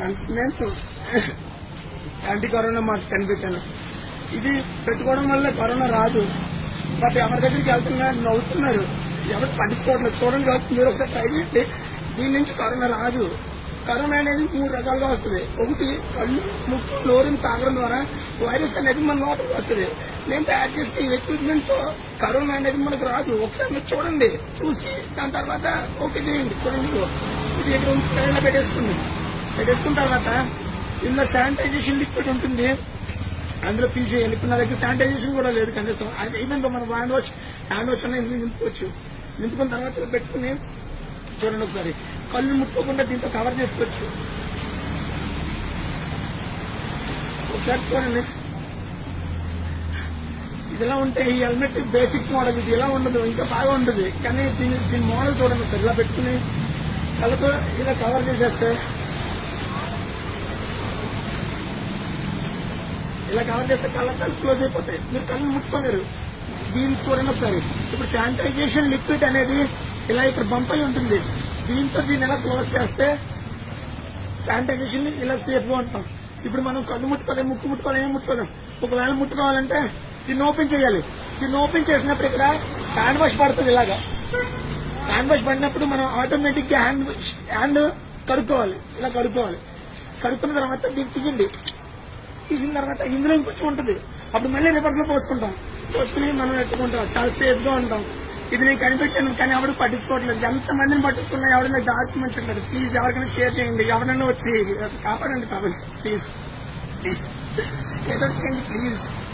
Friends నేను anti corona mask కనిపెట్టాను ఇది పెట్టుకోవడం వల్ల కరోనా రాదు బట్ ఎవరి దగ్గరికి వెళ్తున్నా నవ్వుతున్నారు ఎవరు పట్టించుకోవట్లేదు చూడండి కాబట్టి మీరు ఒకసారి ట్రై చేయండి దీని నుంచి కరోనా రాదు కరోనా అనేది మూడు రకాలుగా వస్తుంది ఒకటి కళ్ళు ముక్కు నోరుని తాగడం ద్వారా వైరస్ అనేది మన లోపలికి వస్తుంది నేను తయారు చేసిన ఈ ఎక్విప్మెంట్ తో కరోనా అనేది మనకు రాదు ఒకసారి మీరు చూడండి చూసి దాని తర్వాత ఓకే చేయండి చూడండి ఇదిగో. ఇది ఇక్కడ ఉంది, ఇలా పెట్టేసుకుంది పెట్టేసుకున్న తర్వాత ఇందులో శానిటైజేషన్ లిక్విడ్ ఉంటుంది అందులో ఫిల్ చేయాలి ఇప్పుడు నా దగ్గర శానిటైజేషన్ కూడా లేదు కనీసం అది ఈవెన్ మనం హ్యాండ్ వాష్ హ్యాండ్ వాష్ అనేది నింపుకోవచ్చు నింపుకున్న తర్వాత ఇలా పెట్టుకుని చూడండి ఒకసారి కళ్ళు ముట్టుకోకుండా దీంతో కవర్ చేసుకోవచ్చు ఒకసారి చూడండి ఇది ఇలా ఉంటే ఈ హెల్మెట్ బేసిక్ మోడల్ ఇది ఇలా ఉండదు ఇంకా బాగా ఉండదు కానీ దీని దీని మోడల్ చూడండి సార్ ఇలా పెట్టుకుని కళ్ళతో ఇలా కవర్ చేసేస్తే ఇలా కవర్ చేస్తే కళ్ళ కళ్ళు క్లోజ్ అయిపోతాయి మీరు కళ్ళు ముట్టుకోలేరు దీన్ని చూడండి ఒకసారి ఇప్పుడు శానిటైజేషన్ లిక్విడ్ అనేది ఇలా ఇక్కడ బంప్ అయి ఉంటుంది దీంతో దీన్ని ఎలా క్లోజ్ చేస్తే శానిటైజేషన్ ఇలా సేఫ్ గా ఉంటాం ఇప్పుడు మనం కళ్ళు ముట్టుకోలేము ముక్కు ముట్టుకోలేము ఏం ముట్టుకోలేం ఒకవేళ ముట్టుకోవాలంటే దీన్ని ఓపెన్ చేయాలి దీన్ని ఓపెన్ చేసినప్పుడు ఇక్కడ హ్యాండ్ వాష్ పడుతుంది ఇలాగా హ్యాండ్ వాష్ పడినప్పుడు మనం ఆటోమేటిక్ గా హ్యాండ్ హ్యాండ్ కడుక్కోవాలి ఇలా కడుక్కోవాలి కడుక్కున్న తర్వాత దీన్ని తీయండి తీసిన తర్వాత ఇందులో ఇంకొంచెం ఉంటుంది అప్పుడు మళ్ళీ రివర్స్ లో పోసుకుంటాం పోసుకుని మనం ఎత్తుకుంటాం చాలా సేఫ్ గా ఉంటాం ఇది నేను కనిపెట్టాను కానీ ఎవరు పట్టించుకోవట్లేదు ఎంత మందిని పట్టించుకున్నా ఎవరైనా డాక్యుమెంట్స్ ఉంటుంది ప్లీజ్ ఎవరికైనా షేర్ చేయండి ఎవరైనా వచ్చి కాపాడండి కాబట్టి ప్లీజ్ ప్లీజ్ ఏదో చేయండి ప్లీజ్